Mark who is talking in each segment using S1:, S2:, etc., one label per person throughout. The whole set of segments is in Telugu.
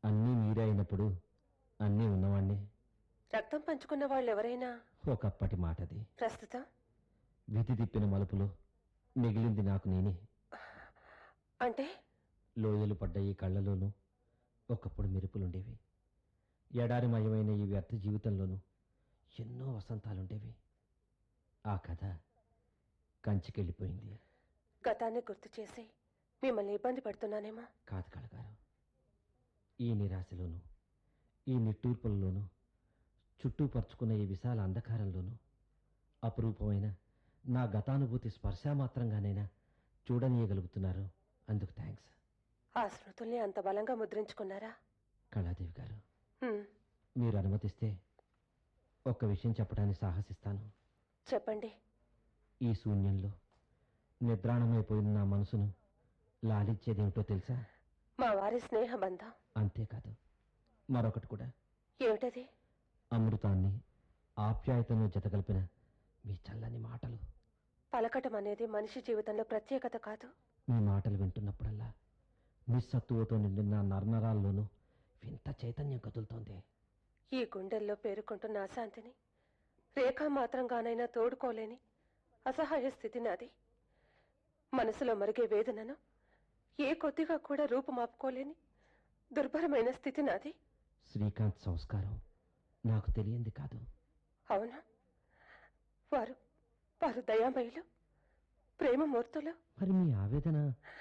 S1: అన్నీ మీరే అయినప్పుడు అన్నీ ఉన్నవాణ్ణే
S2: రక్తం పంచుకున్న వాళ్ళు ఎవరైనా
S1: ఒకప్పటి మాటది
S2: ప్రస్తుతం
S1: విధి తిప్పిన మలుపులో మిగిలింది నాకు నేనే
S2: అంటే
S1: లోయలు పడ్డ ఈ కళ్ళలోనూ ఒకప్పుడు మెరుపులుండేవి ఎడారిమయమైన ఈ వ్యర్థ జీవితంలోనూ ఎన్నో వసంతాలుండేవి ఆ కథ కంచికెళ్ళిపోయింది
S2: గతాన్ని గుర్తు చేసి మిమ్మల్ని ఇబ్బంది పడుతున్నానేమో
S1: కాదు కళగారు ఈ నిరాశలోనూ ఈ నిట్టూర్పులలోనూ చుట్టూ పరుచుకున్న ఈ విశాల అంధకారంలోనూ అపురూపమైన నా గతానుభూతి స్పర్శామాత్రంగానైనా చూడనీయగలుగుతున్నారు అందుకు థ్యాంక్స్
S2: ఆ స్మృతుల్ని అంత బలంగా ముద్రించుకున్నారా
S1: కళాదేవి గారు
S2: హ్మ్,
S1: మీరు అనుమతిస్తే ఒక్క విషయం చెప్పడానికి సాహసిస్తాను
S2: చెప్పండి
S1: ఈ శూన్యంలో నిద్రాణమైపోయిన నా మనసును లాలిచ్చేదేమిటో తెలుసా
S2: మా వారి స్నేహ బంధం
S1: అంతేకాదు మరొకటి కూడా
S2: ఏమిటది
S1: అమృతాన్ని ఆప్యాయతను జతగలిపిన మీ చల్లని మాటలు
S2: పలకటం అనేది మనిషి జీవితంలో ప్రత్యేకత కాదు
S1: మీ మాటలు వింటున్నప్పుడల్లా నిస్సత్తువతో నిండిన నర్నరాల్లోనూ వింత చైతన్యం కదులుతోంది
S2: ఈ గుండెల్లో పేరుకుంటున్న అశాంతిని రేఖా మాత్రంగానైనా తోడుకోలేని అసహాయ స్థితి నాది మనసులో మరిగే వేదనను ఏ కొద్దిగా కూడా రూపుమాపుకోలేని దుర్భరమైన స్థితి నాది
S1: శ్రీకాంత్ సంస్కారం నాకు తెలియంది కాదు
S2: అవును వారు వారు దయామయులు ప్రేమమూర్తులు
S1: మరి మీ ఆవేదన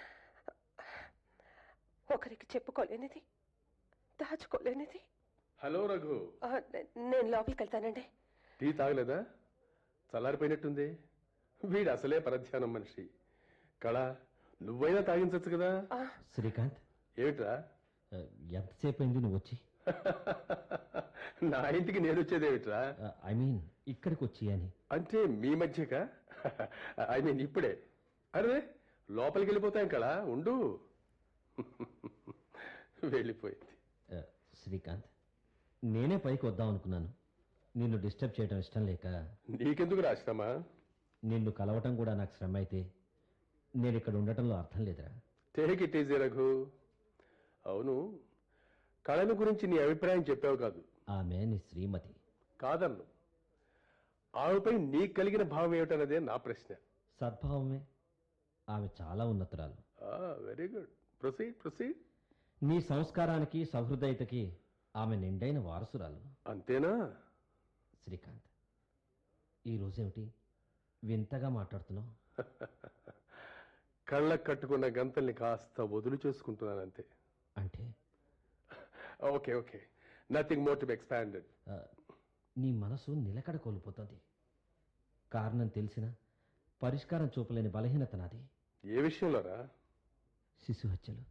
S2: ఒకరికి చెప్పుకోలేనిది దాచుకోలేనిది
S3: హలో రఘు
S2: ఆ, నే- నేను లోపలికి వెళ్తానండి
S3: టీ తాగలేదా చల్లారిపోయినట్టుంది వీడు అసలే పరధ్యానం మనిషి కళ నువ్వైనా తాగించచ్చు కదా
S2: ఆ,
S1: శ్రీకాంత్
S3: ఏమిట్రా
S1: ఆ, ఎంతసేపు అయింది నువ్వు వచ్చి
S3: నా ఇంటికి నేను వచ్చేదేమిట్రా
S1: ఐ మీన్ ఇక్కడికి వచ్చి అని
S3: అంటే మీ మధ్యక ఐ మీన్ ఇప్పుడే అరే లోపలికి వెళ్ళిపోతాం కళ ఉండు వెళ్ళిపోయింది
S1: ఆ, శ్రీకాంత్ నేనే పైకి వద్దాం అనుకున్నాను నిన్ను డిస్టర్బ్ చేయడం ఇష్టం లేక
S3: నీకెందుకు రాశ్రమా
S1: నిన్ను కలవటం కూడా నాకు శ్రమ అయితే నేను ఇక్కడ ఉండటంలో అర్థం లేదురా
S3: టేక్ ఇట్ ఈజీ రఘు అవును కళను గురించి నీ అభిప్రాయం చెప్పావు కాదు
S1: ఆమె నీ శ్రీమతి
S3: కాదన్ను ఆమెపై నీకు కలిగిన భావం ఏమిటన్నదే నా ప్రశ్న
S1: సద్భావమే ఆమె చాలా ఉన్నతురాలు
S3: వెరీ గుడ్ ప్రొసీడ్ ప్రొసీడ్
S1: నీ సంస్కారానికి సహృదయతకి ఆమె నిండైన వారసురాలు
S3: అంతేనా
S1: శ్రీకాంత్ ఈ రోజేమిటి వింతగా మాట్లాడుతున్నావు
S3: కళ్ళకు కట్టుకున్న గంతల్ని కాస్త వదులు చేసుకుంటున్నాను అంతే
S1: అంటే
S3: okay okay nothing more to be expanded
S1: ఆ, నీ మనసు నిలకడ కోల్పోతుంది కారణం తెలిసిన పరిష్కారం చూపలేని బలహీనత నాది
S3: ఏ విషయంలోరా
S1: శిశు హత్యలు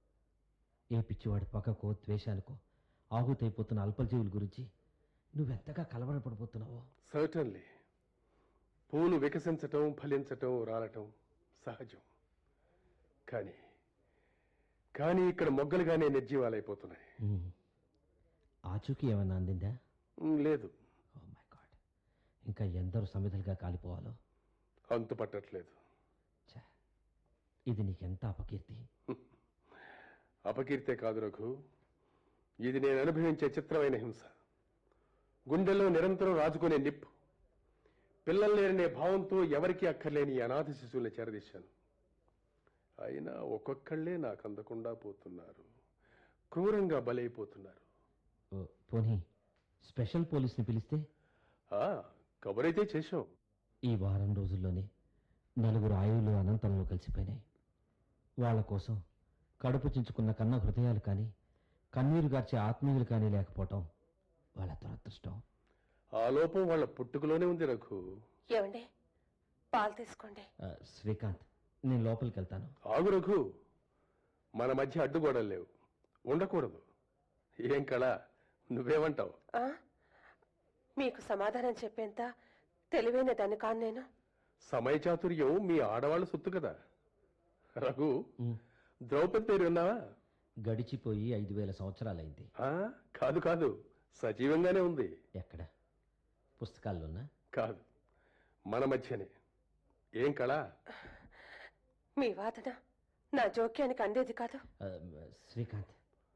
S1: ఏ పిచ్చివాడి పక్కకో ద్వేషానికో ఆహుతైపోతున్న అల్పజీవుల గురించి నువ్వెంతగా కలవరపడిపోతున్నావో
S3: సర్టన్లీ పూలు వికసించటం ఫలించటం రాలటం సహజం కానీ కానీ ఇక్కడ మొగ్గలుగానే నిర్జీవాలైపోతున్నాయి
S1: ఉమ్. ఆచూకీ ఏమన్నా అందిందా
S3: మ్, లేదు
S1: ఓ మై గాడ్ ఇంకా ఎందరో సమిధలుగా కాలిపోవాలో
S3: అంతు పట్టట్లేదు
S1: ఛే ఇది నీకెంత అపకీర్తి
S3: అపకీర్తే కాదు రఘు ఇది నేను అనుభవించే చిత్రమైన హింస గుండెల్లో నిరంతరం రాజుకునే నిప్పు పిల్లలు లేరనే భావంతో ఎవరికీ అక్కర్లేని ఈ అనాథ శిశువుల్ని చేరదీశాను అయినా ఒక్కొక్కళ్ళే నాకు అందకుండా పోతున్నారు క్రూరంగా బలైపోతున్నారు
S1: ఓ, పోనీ స్పెషల్ పోలీస్ని పిలిస్తే
S3: ఆ కబురైతే చేశాం
S1: ఈ వారం రోజుల్లోనే నలుగురు ఆయువులు అనంతంలో కలిసిపోయినాయి వాళ్ళ కోసం కడుపు చించుకున్న కన్న హృదయాలు కానీ కన్నీరు గార్చే ఆత్మీయులు కానీ లేకపోవటం వాళ్ళ దురదృష్టం
S3: ఆ లోపం వాళ్ళ పుట్టుకలోనే ఉంది రఘు
S2: ఏమండి పాలు తీసుకోండి
S1: ఆ, శ్రీకాంత్ నేను లోపలికి వెళ్తాను
S3: ఆగు రఘు మన మధ్య అడ్డుగోడలు లేవు ఉండకూడదు ఏం కళ నువ్వేమంటావు
S2: ఆ? మీకు సమాధానం చెప్పేంత తెలివైన దాన్ని కాను నేను
S3: సమయ చాతుర్యం మీ ఆడవాళ్ళ సొత్తు కదా రఘు
S1: ఉమ్,
S3: ద్రౌపది పేరు విన్నావా
S1: గడిచిపోయి ఐదు వేల సంవత్సరాలైంది
S3: ఆ, కాదు కాదు సజీవంగానే ఉంది
S1: ఎక్కడ పుస్తకాల్లోనా
S3: కాదు మన మధ్యనే ఏం కళ
S2: మీ వాదన నా జోక్యానికి అందేది కాదు
S1: ఆ, శ్రీకాంత్